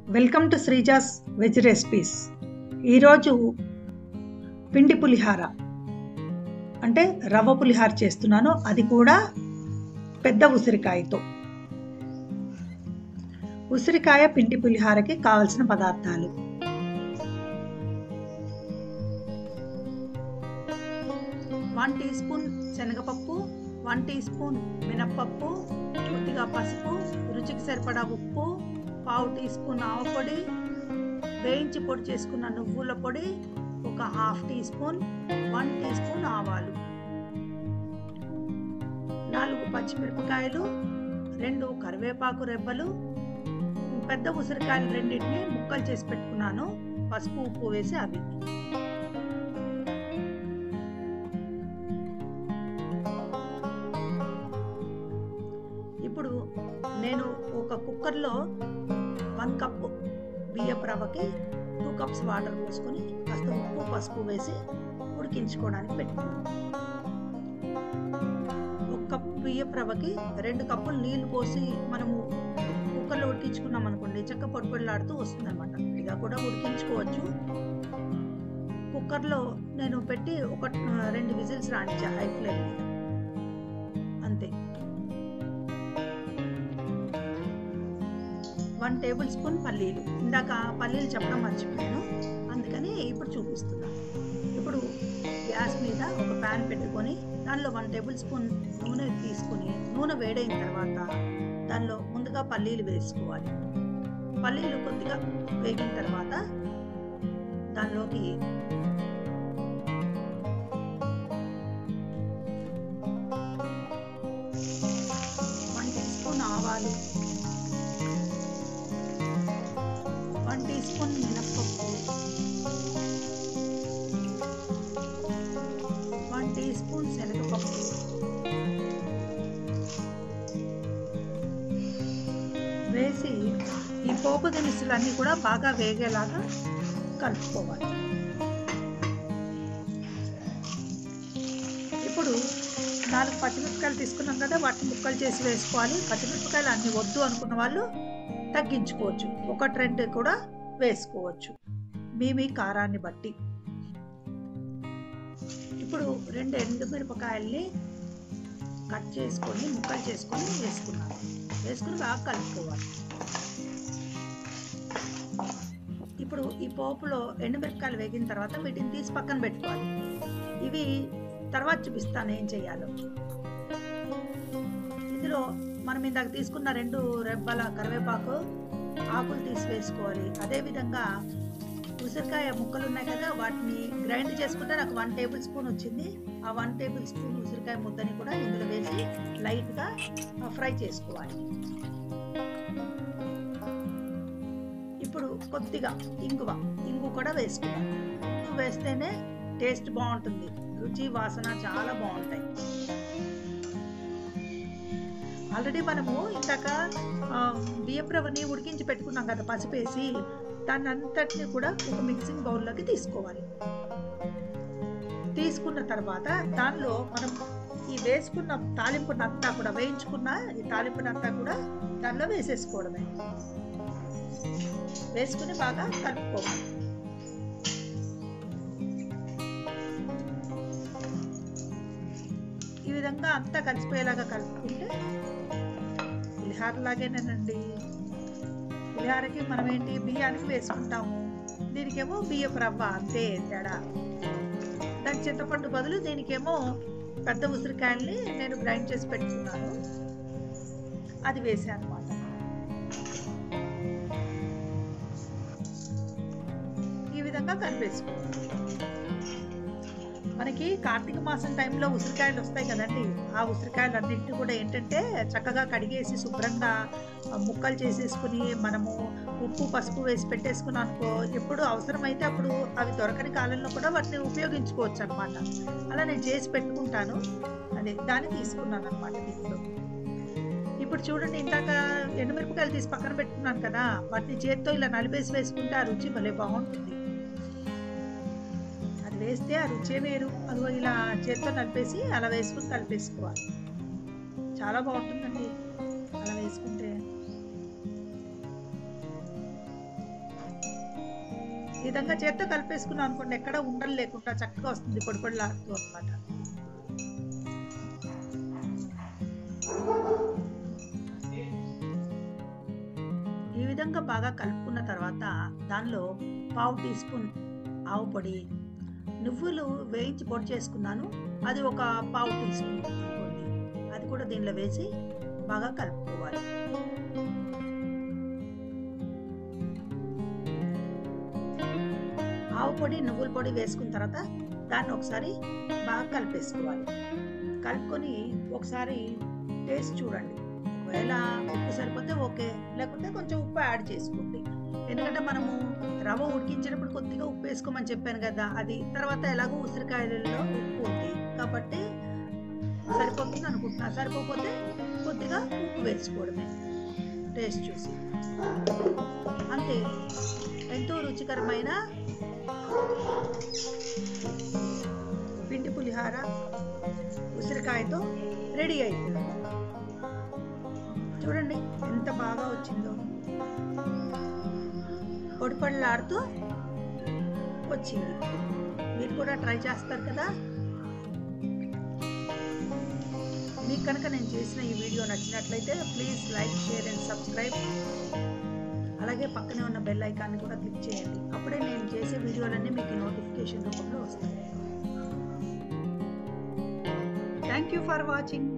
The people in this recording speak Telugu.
welcome to Sreeja's veg recipes ఈరోజు పిండి పులిహార అంటే రవ్వ పులిహార చేస్తున్నాను అది కూడా పెద్ద ఉసిరికాయతో ఉసిరికాయ పిండి పులిహారకి కావలసిన పదార్థాలు వన్ టీ స్పూన్ శనగపప్పు వన్ టీ స్పూన్ మినప్పప్పు కొద్దిగా పసుపు రుచికి సరిపడా ఉప్పు పావు టీ స్పూన్ ఆవపొడి వేయించి పొడి చేసుకున్న నువ్వుల పొడి ఒక half teaspoon one teaspoon ఆవాలు నాలుగు పచ్చిమిరపకాయలు రెండు కరివేపాకు రెబ్బలు పెద్ద ఉసిరికాయలు రెండింటిని ముక్కలు చేసి పెట్టుకున్నాను పసుపు ఉప్పు వేసి అవి ఇప్పుడు నేను ఒక కుక్కర్లో వన్ కప్ బియ్యపు రవ్వకి టూ కప్స్ వాటర్ పోసుకొని కాస్త ఉప్పు పసుపు వేసి ఉడికించుకోవడానికి పెట్టుకున్నాను ఒక కప్పు బియ్యపు రవ్వకి రెండు కప్పులు నీళ్లు పోసి మనము కుక్కర్లో ఉడికించుకున్నాం అనుకోండి చెక్క పొడి పొడిలాడుతూ వస్తుంది అనమాట ఇలా కూడా ఉడికించుకోవచ్చు కుక్కర్లో నేను పెట్టి ఒక రెండు విజిల్స్ రాణించా హై ఫ్లేమ్ మీద అంతే వన్ టేబుల్ స్పూన్ పల్లీలు ఇందాక పల్లీలు చెప్పడం మర్చిపోయాను అందుకని ఇప్పుడు చూపిస్తున్నా ఇప్పుడు గ్యాస్ మీద ఒక ప్యాన్ పెట్టుకొని దానిలో వన్ టేబుల్ స్పూన్ నూనె తీసుకొని నూనె వేడైన తర్వాత దానిలో ముందుగా పల్లీలు వేసుకోవాలి పల్లీలు కొద్దిగా వేగిన తర్వాత దానిలోకి వన్ టీ స్పూన్ ఆవాలు వన్ టీ స్పూన్ మినప్పప్పు వన్ టీ స్పూన్ శనగపప్పు వేసి ఈ పోపు దినుసులన్నీ కూడా బాగా వేగేలాగా కలుపుకోవాలి ఇప్పుడు నాలుగు పచ్చిమిరపకాయలు తీసుకున్నాం కదా వాటిని ముక్కలు చేసి వేసుకోవాలి పచ్చిమిరపకాయలు అన్ని వద్దు అనుకున్న వాళ్ళు తగ్గించుకోవచ్చు ఒకటి రెండు కూడా వేసుకోవచ్చు మీ మీ కారాన్ని బట్టి ఇప్పుడు రెండు ఎండుమిరపకాయల్ని కట్ చేసుకొని ముక్కలు చేసుకొని వేసుకున్నాను వేసుకుని బాగా కలుపుకోవాలి ఇప్పుడు ఈ పోపులో ఎండుమిరపకాయలు వేగిన తర్వాత వీటిని తీసి పక్కన పెట్టుకోవాలి ఇవి తర్వాత చూపిస్తాను ఏం చేయాలో ఇందులో మనం ఇందాక తీసుకున్న రెండు రెబ్బల కరివేపాకు ఆకులు తీసి వేసుకోవాలి అదేవిధంగా ఉసిరికాయ ముక్కలు ఉన్నాయి కదా వాటిని గ్రైండ్ చేసుకుంటే నాకు వన్ టేబుల్ స్పూన్ వచ్చింది ఆ వన్ టేబుల్ స్పూన్ ఉసిరికాయ ముద్దని కూడా ఇందులో వేసి లైట్గా ఫ్రై చేసుకోవాలి ఇప్పుడు కొద్దిగా ఇంగువ ఇంగు కూడా వేసుకోవాలి ఇంగు వేస్తేనే టేస్ట్ బాగుంటుంది రుచి వాసన చాలా బాగుంటాయి ఆల్రెడీ మనము ఇందాక బియ్యపు రవ్వని ఉడికించి పెట్టుకున్నాం కదా పసిపేసి దాన్ని అంతటిని కూడా ఒక మిక్సింగ్ బౌల్లోకి తీసుకోవాలి తీసుకున్న తర్వాత దానిలో మనం ఈ వేసుకున్న తాలింపునంతా కూడా వేయించుకున్న ఈ తాలింపునంతా కూడా దానిలో వేసేసుకోవడమే వేసుకుని బాగా కలుపుకోవాలి ఈ విధంగా అంతా కలిసిపోయేలాగా కలుపుకుంటే పులిహార లాగేనండి పులిహారకి మనం ఏంటి బియ్యానికి వేసుకుంటాము దీనికేమో బియ్యపు రవ్వ అంతే తేడా దాని చింతపండు బదులు దీనికేమో పెద్ద ఉసిరికాయల్ని నేను గ్రైండ్ చేసి పెట్టుకున్నాను అది వేసాను అనమాట ఈ విధంగా కలిపేసుకోవాలి మనకి కార్తీక మాసం టైంలో ఉసిరికాయలు వస్తాయి కదండి ఆ ఉసిరికాయలు అన్నింటినీ కూడా ఏంటంటే చక్కగా కడిగేసి శుభ్రంగా ముక్కలు చేసేసుకుని మనము ఉప్పు పసుపు వేసి పెట్టేసుకున్నాం అనుకో ఎప్పుడు అవసరమైతే అప్పుడు అవి దొరకని కాలంలో కూడా వాటిని ఉపయోగించుకోవచ్చు అనమాట అలా నేను చేసి పెట్టుకుంటాను అదే దాన్ని తీసుకున్నాను అనమాట దీంట్లో ఇప్పుడు చూడండి ఇందాక ఎండుమిరపకాయలు తీసి పక్కన పెట్టుకున్నాను కదా వాటిని చేత్తో ఇలా నలిపేసి వేసుకుంటే ఆ రుచి భలే బాగుంటుంది అది వేస్తే ఆ రుచే వేరు అదిగో ఇలా చేత్తో నలిపేసి అలా వేసుకుని కలిపేసుకోవాలి చాలా బాగుంటుందండి అలా వేసుకుంటే ఈ విధంగా చేత్తో కలిపేసుకున్నాం అనుకోండి ఎక్కడ ఉండలు లేకుండా చక్కగా వస్తుంది పొడి పొడిలాడుతూ అనమాట ఈ విధంగా బాగా కలుపుకున్న తర్వాత దానిలో పావు టీ స్పూన్ ఆవు పొడి నువ్వులు వేయించి పొడి చేసుకున్నాను అది ఒక పావు టీ స్పూన్ అనుకోండి అది కూడా దీనిలో వేసి బాగా కలుపుకోవాలి ఆవు పొడి నువ్వుల పొడి వేసుకున్న తర్వాత దాన్ని ఒకసారి బాగా కలిపేసుకోవాలి కలుపుకొని ఒకసారి టేస్ట్ చూడండి ఒకవేళ ఉప్పు సరిపోతే ఓకే లేకపోతే కొంచెం ఉప్పు యాడ్ చేసుకోండి ఎందుకంటే మనము రవ్వ ఉడికించేటప్పుడు కొద్దిగా ఉప్పు వేసుకోమని చెప్పాను కదా అది తర్వాత ఎలాగో ఉసిరికాయలలో ఉప్పు ఉంది కాబట్టి సరిపోతుంది అనుకుంటున్నా సరిపోతే కొద్దిగా ఉప్పు వేసుకోవడమే టేస్ట్ చూసి అంతే ఎంతో రుచికరమైన పిండి పులిహార ఉసిరికాయతో రెడీ అయిపోయింది చూడండి ఎంత బాగా వచ్చిందో పొడిపళ్ళాడుతూ వచ్చింది మీరు కూడా ట్రై చేస్తారు కదా మీకు కనుక నేను చేసిన ఈ వీడియో నచ్చినట్లయితే please like share and subscribe అలాగే పక్కనే ఉన్న బెల్ ఐకాన్ని కూడా క్లిక్ చేయండి అప్పుడే నేను చేసే వీడియోలన్నీ మీకు నోటిఫికేషన్ రూపంలో వస్తాయి థ్యాంక్ యూ ఫర్ వాచింగ్